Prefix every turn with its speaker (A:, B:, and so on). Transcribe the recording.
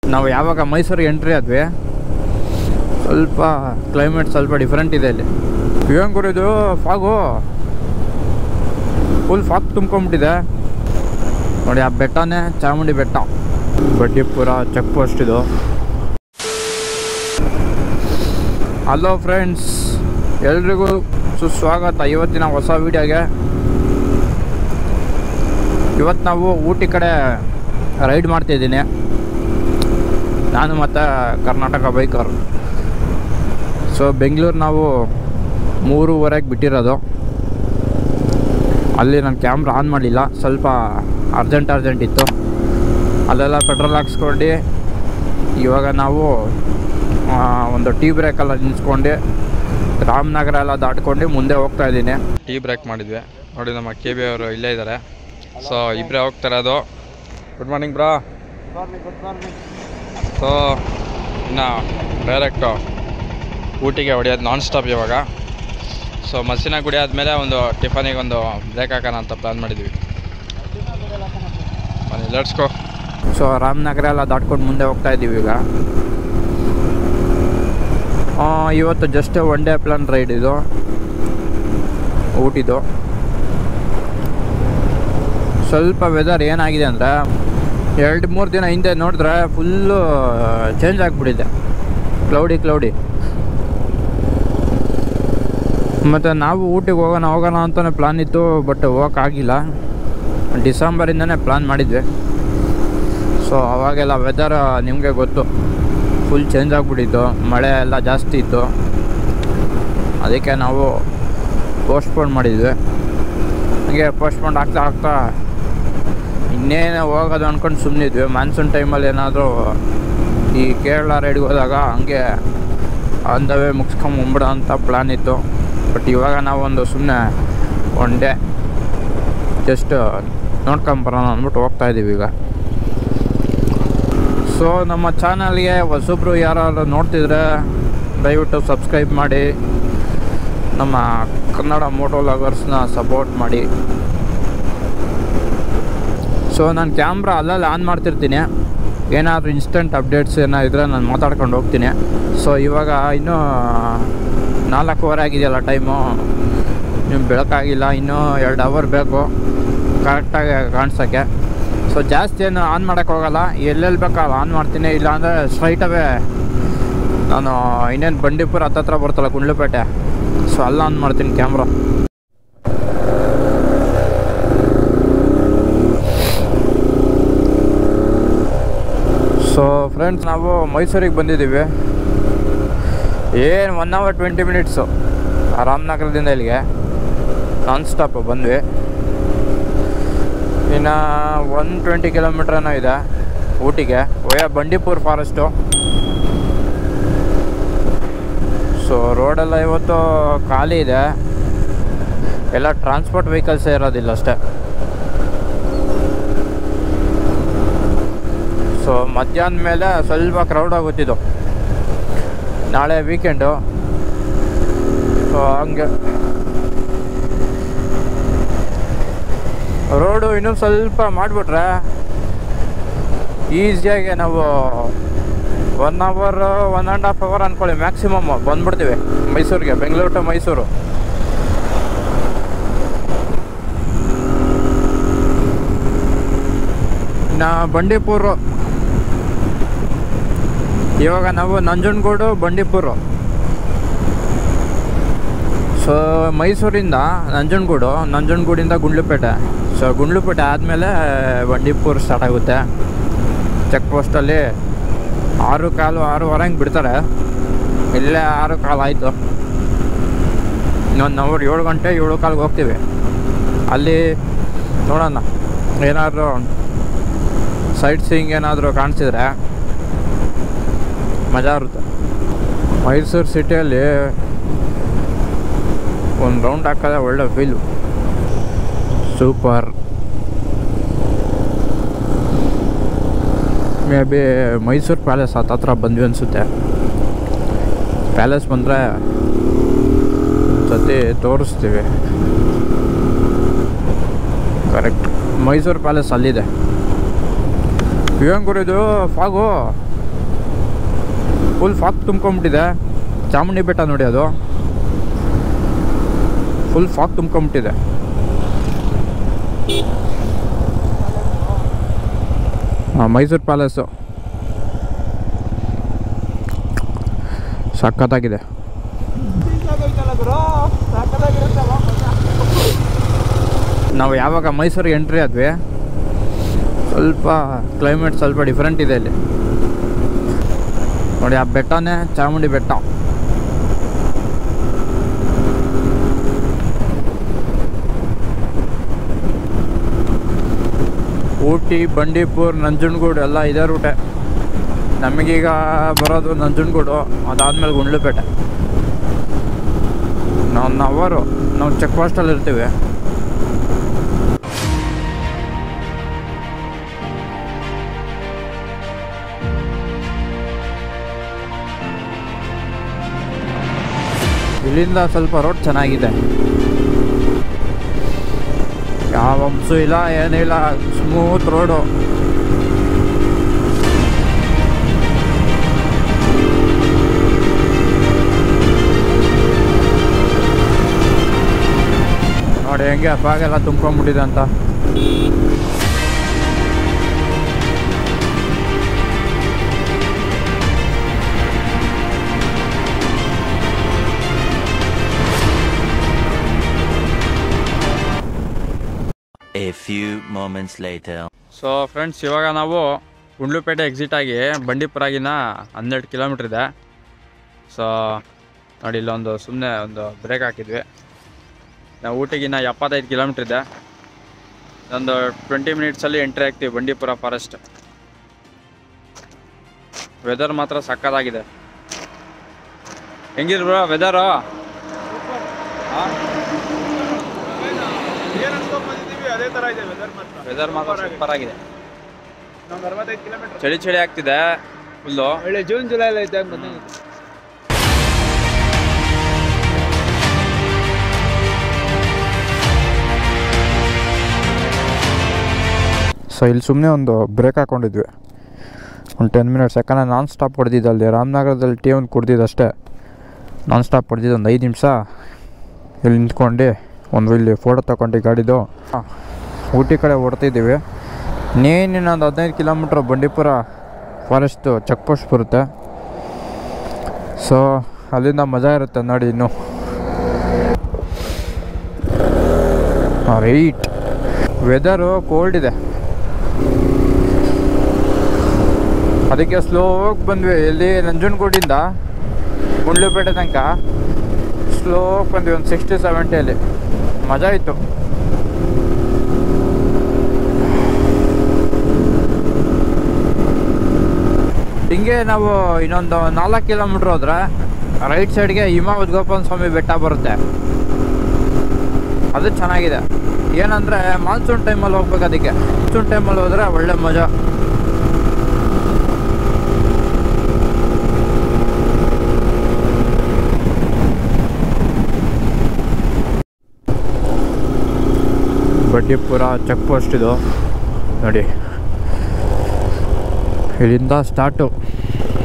A: ನಾವು ಯಾವಾಗ ಮೈಸೂರಿಗೆ ಎಂಟ್ರಿ ಆದ್ವಿ ಸ್ವಲ್ಪ ಕ್ಲೈಮೇಟ್ ಸ್ವಲ್ಪ ಡಿಫ್ರೆಂಟ್ ಇದೆ ಇಲ್ಲಿ ಇವಂಗುರು ಇದು ಫಾಗು ಫುಲ್ ಫಾಗ್ ತುಂಬ್ಕೊಂಬಿಟ್ಟಿದೆ ನೋಡಿ ಆ ಬೆಟ್ಟನೇ ಚಾಮುಂಡಿ ಬೆಟ್ಟ ಬಡ್ಡಿಪುರ ಚೆಕ್ ಪೋಸ್ಟ್ ಇದು ಹಲೋ ಫ್ರೆಂಡ್ಸ್ ಎಲ್ರಿಗೂ ಸುಸ್ವಾಗತ ಇವತ್ತಿನ ಹೊಸ ವಿಡಿಯೋಗೆ ಇವತ್ತು ನಾವು ಊಟಿ ಕಡೆ ರೈಡ್ ಮಾಡ್ತಿದ್ದೀನಿ ನಾನು ಮತ್ತು ಕರ್ನಾಟಕ ಬೈಕರ್ ಸೊ ಬೆಂಗಳೂರು ನಾವು ಮೂರುವರೆಗೆ ಬಿಟ್ಟಿರೋದು ಅಲ್ಲಿ ನಾನು ಕ್ಯಾಮ್ರಾ ಆನ್ ಮಾಡಲಿಲ್ಲ ಸ್ವಲ್ಪ ಅರ್ಜೆಂಟ್ ಅರ್ಜೆಂಟ್ ಇತ್ತು ಅಲ್ಲೆಲ್ಲ ಪೆಟ್ರೋಲ್ ಹಾಕ್ಸ್ಕೊಂಡು ಇವಾಗ ನಾವು ಆ, ಒಂದು ಟೀ ಬ್ರೇಕೆಲ್ಲ ನಿಲ್ಸ್ಕೊಂಡು ರಾಮನಗರ ಎಲ್ಲ ದಾಟ್ಕೊಂಡು ಮುಂದೆ ಹೋಗ್ತಾ ಇದ್ದೀನಿ ಟೀ ಬ್ರೇಕ್ ಮಾಡಿದ್ವಿ ನೋಡಿ ನಮ್ಮ ಕೆ ಬಿ ಅವರು ಇಲ್ಲೇ ಇದ್ದಾರೆ ಸೊ ಇಬ್ಬರೇ ಹೋಗ್ತಾ ಇರೋದು ಗುಡ್ ಮಾರ್ನಿಂಗ್ ಬ್ರಾ ಸೊ ಇನ್ನು ಡೈರೆಕ್ಟು ಊಟಿಗೆ ಹೊಡೆಯೋದು ನಾನ್ ಸ್ಟಾಪ್ ಇವಾಗ ಸೊ ಮಸಿನ ಗುಡಿ ಆದಮೇಲೆ ಒಂದು ಟಿಫನಿಗೆ ಒಂದು ಬ್ರೇಕ್ ಹಾಕೋಣ ಅಂತ ಪ್ಲ್ಯಾನ್ ಮಾಡಿದ್ವಿ ಬನ್ನಿ ಲೆಟ್ಸ್ಕೋ ಸೊ ರಾಮನಗರ ಎಲ್ಲ ದಾಟ್ಕೊಂಡು ಮುಂದೆ ಹೋಗ್ತಾ ಇದ್ದೀವಿ ಈಗ ಆ, ಇವತ್ತು just one day plan ride ಇದು ಊಟಿದು ಸ್ವಲ್ಪ ವೆದರ್ ಏನಾಗಿದೆ ಅಂದರೆ ಎರಡು ಮೂರು ದಿನ ಹಿಂದೆ ನೋಡಿದ್ರೆ ಫುಲ್ಲು ಚೇಂಜ್ ಆಗಿಬಿಟ್ಟಿದೆ ಕ್ಲೌಡಿ ಕ್ಲೌಡಿ ಮತ್ತು ನಾವು ಊಟಿಗೆ ಹೋಗೋಣ ಹೋಗೋಣ ಅಂತಲೇ ಪ್ಲಾನ್ ಇತ್ತು ಬಟ್ ಹೋಗೋಕ್ಕಾಗಿಲ್ಲ ಡಿಸೆಂಬರಿಂದನೇ ಪ್ಲಾನ್ ಮಾಡಿದ್ವಿ ಸೊ ಅವಾಗೆಲ್ಲ ವೆದರ್ ನಿಮಗೆ ಗೊತ್ತು ಫುಲ್ ಚೇಂಜ್ ಆಗಿಬಿಟ್ಟಿತ್ತು ಮಳೆ ಎಲ್ಲ ಜಾಸ್ತಿ ಇತ್ತು ಅದಕ್ಕೆ ನಾವು ಪೋಸ್ಟ್ಪೋನ್ ಮಾಡಿದ್ವಿ ಹಂಗೆ ಪೋಸ್ಟ್ಪೋನ್ ಆಗ್ತಾ ಆಗ್ತಾ ಇನ್ನೇನು ಹೋಗೋದು ಅಂದ್ಕೊಂಡು ಸುಮ್ಮನಿದ್ವಿ ಮಾನ್ಸೂನ್ ಟೈಮಲ್ಲಿ ಏನಾದರೂ ಈ ಕೇರಳ ರೈಡ್ಗೆ ಹೋದಾಗ ಹಂಗೆ ಆನ್ ದ ವೇ ಮುಗಿಸ್ಕೊಂಬಂಬಿಡ ಅಂತ ಪ್ಲ್ಯಾನ್ ಇತ್ತು ಬಟ್ ಇವಾಗ ನಾವೊಂದು ಸುಮ್ಮನೆ ಒನ್ ಡೇ ಜಸ್ಟ್ ನೋಡ್ಕೊಂಬರೋಣ ಅಂದ್ಬಿಟ್ಟು ಹೋಗ್ತಾ ಇದ್ದೀವಿ ಈಗ ಸೊ ನಮ್ಮ ಚಾನಲ್ಗೆ ಹೊಸಬ್ರು ಯಾರು ನೋಡ್ತಿದ್ರೆ ದಯವಿಟ್ಟು ಸಬ್ಸ್ಕ್ರೈಬ್ ಮಾಡಿ ನಮ್ಮ ಕನ್ನಡ ಮೋಟೋ ಲವರ್ಸ್ನ ಸಪೋರ್ಟ್ ಮಾಡಿ ಸೊ ನಾನು ಕ್ಯಾಮ್ರಾ ಅಲ್ಲಲ್ಲಿ ಆನ್ ಮಾಡ್ತಿರ್ತೀನಿ ಏನಾದರೂ ಇನ್ಸ್ಟೆಂಟ್ ಅಪ್ಡೇಟ್ಸ್ ಏನೋ ಇದ್ದರೆ ನಾನು ಮಾತಾಡ್ಕೊಂಡು ಹೋಗ್ತೀನಿ ಸೊ ಇವಾಗ ಇನ್ನೂ ನಾಲ್ಕೂವರೆ ಆಗಿದೆಯಲ್ಲ ಟೈಮು ನೀವು ಬೆಳಕಾಗಿಲ್ಲ ಇನ್ನೂ ಎರಡು ಅವರ್ ಬೇಕು ಕರೆಕ್ಟಾಗಿ ಕಾಣಿಸೋಕ್ಕೆ ಸೊ ಜಾಸ್ತಿ ಏನು ಆನ್ ಮಾಡೋಕ್ಕೆ ಹೋಗಲ್ಲ ಎಲ್ಲೆಲ್ಲಿ ಬೇಕೋ ಅಲ್ಲಿ ಆನ್ ಮಾಡ್ತೀನಿ ಇಲ್ಲಾಂದರೆ ಸ್ಟ್ರೈಟವೇ ನಾನು ಇನ್ನೇನು ಬಂಡೀಪುರ ಹತ್ತತ್ರ ಬರ್ತಲ್ಲ ಗುಂಡ್ಲುಪೇಟೆ ಸೊ ಅಲ್ಲಿ ಆನ್ ಮಾಡ್ತೀನಿ ಕ್ಯಾಮ್ರಾ ಸೊ ಫ್ರೆಂಡ್ಸ್ ನಾವು ಮೈಸೂರಿಗೆ ಬಂದಿದ್ದೀವಿ ಏನು ಒನ್ ಅವರ್ ಟ್ವೆಂಟಿ ಮಿನಿಟ್ಸು ರಾಮನಗರದಿಂದ ಇಲ್ಲಿಗೆ ನಾನ್ ಸ್ಟಾಪ್ ಬಂದ್ವಿ ಇನ್ನು ಒನ್ ಟ್ವೆಂಟಿ ಕಿಲೋಮೀಟ್ರ್ ಏನೋ ಇದೆ ಊಟಿಗೆ ಒಯ್ಯ ಬಂಡೀಪುರ್ ಫಾರೆಸ್ಟು ಸೊ ರೋಡೆಲ್ಲ ಇವತ್ತು ಖಾಲಿ ಇದೆ ಎಲ್ಲ ಟ್ರಾನ್ಸ್ಪೋರ್ಟ್ ವೆಹಿಕಲ್ಸೇ ಇರೋದಿಲ್ಲ ಅಷ್ಟೇ ಸೊ ಮಧ್ಯಾಹ್ನ ಮೇಲೆ ಸ್ವಲ್ಪ ಕ್ರೌಡ್ ಆಗುತ್ತಿದ್ದು ನಾಳೆ ವೀಕೆಂಡು ಸೊ ಹಂಗೆ ರೋಡು ಇನ್ನೂ ಸ್ವಲ್ಪ ಮಾಡಿಬಿಟ್ರೆ ಈಸಿಯಾಗಿ ನಾವು one hour one and half hour ಅಂದ್ಕೊಳ್ಳಿ ಮ್ಯಾಕ್ಸಿಮಮ್ ಬಂದ್ಬಿಡ್ತೀವಿ ಮೈಸೂರಿಗೆ ಬೆಂಗಳೂರು ಟು ಮೈಸೂರು ನಾ ಬಂಡೀಪುರ ಇವಾಗ ನಾವು ನಂಜನಗೂಡು ಬಂಡೀಪುರ ಸೊ ಮೈಸೂರಿಂದ ನಂಜನಗೂಡು ನಂಜನಗೂಡಿಂದ ಗುಂಡ್ಲುಪೇಟೆ ಸೊ ಗುಂಡ್ಲುಪೇಟೆ ಆದಮೇಲೆ ಬಂಡೀಪುರ ಸ್ಟಾರ್ಟ್ ಆಗುತ್ತೆ ಚೆಕ್ ಪೋಸ್ಟಲ್ಲಿ ಆರು ಕಾಲು ಆರೂವರೆ ಹಂಗೆ ಬಿಡ್ತಾರೆ ಇಲ್ಲೇ ಆರು ಕಾಲು ಆಯಿತು ಇನ್ನೊಂದು ಅವರ್ ಏಳು ಗಂಟೆ ಏಳು ಕಾಲಿಗೆ ಹೋಗ್ತೀವಿ ಅಲ್ಲಿ ನೋಡೋಣ ಏನಾದರೂ ಸೈಟ್ ಸೀಯಿಂಗ್ ಏನಾದರೂ ಕಾಣಿಸಿದ್ರೆ ಮಜಾ ಇರುತ್ತೆ ಮೈಸೂರು ಸಿಟಿಯಲ್ಲಿ ಒಂದು ರೌಂಡ್ ಹಾಕೋದೇ ಒಳ್ಳೆ feel super may be Mysuru palace ಹತ್ತತ್ರ ಬಂದ್ವಿ ಅನಿಸುತ್ತೆ ಪ್ಯಾಲೇಸ್ ಬಂದರೆ ಸತಿ ತೋರಿಸ್ತೀವಿ ಕರೆಕ್ಟ್ ಮೈಸೂರು ಪ್ಯಾಲೇಸ್ ಅಲ್ಲಿದೆ ಇವಂಗುರು ಇದು ಫಾಗು ಫುಲ್ ಫಾಗ್ ತುಂಬ್ಕೊಂಬಿಟ್ಟಿದೆ ಚಾಮುಂಡಿ ಬೆಟ್ಟ ನೋಡಿ ಅದು ಫುಲ್ ಫಾಗ್ ತುಂಬ್ಕೊಂಬಿಟ್ಟಿದೆ ಹಾಂ ಮೈಸೂರು ಪ್ಯಾಲೇಸು ಸಖತ್ತಾಗಿದೆ ನಾವು ಯಾವಾಗ ಮೈಸೂರಿಗೆ ಎಂಟ್ರಿ ಆದ್ವಿ ಸ್ವಲ್ಪ ಕ್ಲೈಮೇಟ್ ಸ್ವಲ್ಪ ಡಿಫ್ರೆಂಟ್ ಇದೆ ಇಲ್ಲಿ ನೋಡಿ ಆ ಬೆಟ್ಟನೇ ಚಾಮುಂಡಿ ಬೆಟ್ಟ ಊಟಿ ಬಂಡೀಪುರ್ ನಂಜನಗೂಡು ಎಲ್ಲ ಇದೇ ರೂಟೆ ನಮಗೀಗ ಬರೋದು ನಂಜನಗೂಡು ಅದಾದ್ಮೇಲೆ ಗುಂಡ್ಲುಪೇಟೆ ಒನ್ ಅವರು ನಾವು ಚೆಕ್ ಪೋಸ್ಟಲ್ಲಿ ಇರ್ತೀವಿ ಇಲ್ಲಿಂದ ಸ್ವಲ್ಪ ರೋಡ್ ಚೆನ್ನಾಗಿದೆ ಯಾವ ಅಂಶು ಇಲ್ಲ ಏನಿಲ್ಲ ಸ್ಮೂತ್ ರೋಡು ನೋಡಿ ಹೆಂಗೆ ಫಾಗೆಲ್ಲ ತುಂಬ್ಕೊಂಡ್ಬಿಟ್ಟಿದೆ ಅಂತ
B: A few moments later.
A: So friends ಇವಾಗ ನಾವು ಗುಂಡ್ಲುಪೇಟೆ ಎಕ್ಸಿಟ್ ಆಗಿ ಬಂಡೀಪುರಾಗಿನ ಹನ್ನೆರಡು ಕಿಲೋಮೀಟ್ರ್ ಇದೆ ಸೊ ನೋಡಿ ಇಲ್ಲೊಂದು ಸುಮ್ಮನೆ ಒಂದು ಬ್ರೇಕ್ ಹಾಕಿದ್ವಿ ನಾವು ಊಟಿಗಿನ್ನ ಎಪ್ಪತ್ತೈದು ಕಿಲೋಮೀಟ್ರ್ ಇದೆ ಒಂದು ಟ್ವೆಂಟಿ ಮಿನಿಟ್ಸಲ್ಲಿ ಎಂಟ್ರಿ ಆಗ್ತೀವಿ ಬಂಡೀಪುರ ಫಾರೆಸ್ಟ್ ವೆದರ್ ಮಾತ್ರ ಸಕ್ಕತ್ತಾಗಿದೆ ಹೆಂಗಿದೆ ಬ್ರೋ ವೆದರು
C: ಏನ್ ಅನ್ಕೊಂಡ್ಬಂದಿದೀವಿ ಅದೇ ತರ ಇದೆ ವೆದರ್ ಮಾತ್ರ
A: ವೆದರ್ ಮಾತ್ರ ಸೂಪರ್ ಆಗಿದೆ
C: ನಮ್ಗೆ ಅರವತ್ತೈದು ಕಿಲೋಮೀಟರ್
A: ಚಳಿ ಚಳಿ ಆಗ್ತಿದೆ ಫುಲ್ಲು
C: ಒಳ್ಳೆ ಜೂನ್ ಜುಲೈ ಎಲ್ಲ ಇದ್ದಾಗ ಬಂದಂಗಿದೆ
A: ಸೊ ಇಲ್ಲಿ ಸುಮ್ಮನೆ ಒಂದು ಬ್ರೇಕ್ ಹಾಕೊಂಡಿದ್ವಿ ಒಂದು ಟೆನ್ ಮಿನಿಟ್ಸ್ ಯಾಕಂದರೆ ನಾನ್ ಸ್ಟಾಪ್ ಹೊಡೆದಿದ್ದು ಅಲ್ಲಿ ರಾಮನಗರದಲ್ಲಿ ಟೀ ಒಂದು ಕುಡ್ದಿದ್ದು ಅಷ್ಟೇ ನಾನ್ ಸ್ಟಾಪ್ ಹೊಡೆದಿದ್ದು ಒಂದು ಐದು ನಿಮಿಷ ಇಲ್ಲಿ ನಿಂತ್ಕೊಂಡು ಒಂದು ಇಲ್ಲಿ ಫೋಟೋ ತಗೊಂಡು ಗಾಡಿದು ಆ, ಊಟಿ ಕಡೆ ಓಡ್ತಿದ್ದೀವಿ ಇನ್ನೇನಿನ್ನೊಂದು ಹದಿನೈದು kilometre Bandipura forest check post ಬರುತ್ತೆ ಸೊ ಅಲ್ಲಿಂದ ಮಜಾ ಇರುತ್ತೆ ನೋಡಿ ಇನ್ನು ರೈಟ್ ವೆದರು ಕೋಲ್ಡ್ ಇದೆ ಅದಕ್ಕೆ ಸ್ಲೋಗಿ ಬಂದ್ವಿ ಎಲ್ಲಿ ನಂಜನಗೂಡಿಂದ ಗುಂಡ್ಲುಪೇಟೆ ತನಕ ಸ್ಲೋಗಿ ಬಂದ್ವಿ ಒಂದು ಸಿಕ್ಸ್ಟಿ ಸೆವೆಂಟಿಯಲ್ಲಿ ಮಜಾ ಇತ್ತು ಹಿಂಗೆ ನಾವು ಇನ್ನೊಂದು ನಾಲ್ಕು ಕಿಲೋಮೀಟ್ರ್ ಹೋದ್ರೆ ರೈಟ್ ಸೈಡ್ಗೆ ಹಿಮ ಉದ್ಗೋಪನ ಸ್ವಾಮಿ ಬೆಟ್ಟ ಬರುತ್ತೆ ಅದು ಚೆನ್ನಾಗಿದೆ ಏನಂದರೆ ಮಾನ್ಸೂನ್ ಟೈಮಲ್ಲಿ ಹೋಗ್ಬೇಕು ಅದಕ್ಕೆ ಮಾನ್ಸೂನ್ ಟೈಮಲ್ಲಿ ಹೋದರೆ ಒಳ್ಳೆ ಮಜಾ ಬಡ್ಡಿಪುರ ಚೆಕ್ ಪೋಸ್ಟ್ ಇದು ನೋಡಿ ಇಲ್ಲಿಂದ ಸ್ಟಾರ್ಟು